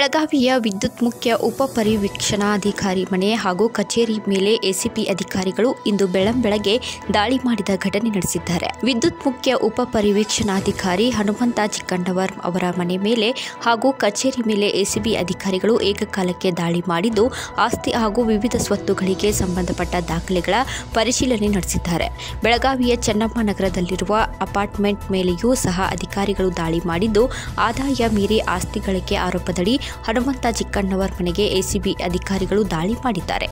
ಬೆಳಗಾವಿಯ ವಿದ್ಯುತ್ ಮುಖ್ಯ ಉಪ ಪರಿವೀಕ್ಷಣಾಧಿಕಾರಿ ಮನೆ ಹಾಗೂ ಕಚೇರಿ ಮೇಲೆ ಎಸಿಪಿ ಅಧಿಕಾರಿಗಳು ಇಂದು ಬೆಳ್ಳಂಬೆಳಗ್ಗೆ ದಾಳಿ ಮಾಡಿದ ಘಟನೆ ನಡೆಸಿದ್ದಾರೆ ವಿದ್ಯುತ್ ಮುಖ್ಯ ಉಪ ಪರಿವೀಕ್ಷಣಾಧಿಕಾರಿ ಹನುಮಂತ ಚಿಕ್ಕಣ್ಣವರ್ ಅವರ ಮನೆ ಮೇಲೆ ಹಾಗೂ ಕಚೇರಿ ಮೇಲೆ ಎಸಿಬಿ ಅಧಿಕಾರಿಗಳು ಏಕಕಾಲಕ್ಕೆ ದಾಳಿ ಮಾಡಿದ್ದು ಆಸ್ತಿ ಹಾಗೂ ವಿವಿಧ ಸ್ವತ್ತುಗಳಿಗೆ ಸಂಬಂಧಪಟ್ಟ ದಾಖಲೆಗಳ ಪರಿಶೀಲನೆ ನಡೆಸಿದ್ದಾರೆ ಬೆಳಗಾವಿಯ ಚೆನ್ನಮ್ಮ ನಗರದಲ್ಲಿರುವ ಅಪಾರ್ಟ್ಮೆಂಟ್ ಮೇಲೆಯೂ ಸಹ ಅಧಿಕಾರಿಗಳು ದಾಳಿ ಮಾಡಿದ್ದು ಆದಾಯ ಮೀರಿ ಆಸ್ತಿ ಗಳಿಕೆ ಆರೋಪದಡಿ ಹನುಮಂತ ಚಿಕ್ಕಣ್ಣವರ್ ಮನೆಗೆ ಎಸಿಬಿ ಅಧಿಕಾರಿಗಳು ದಾಳಿ ಮಾಡಿದ್ದಾರೆ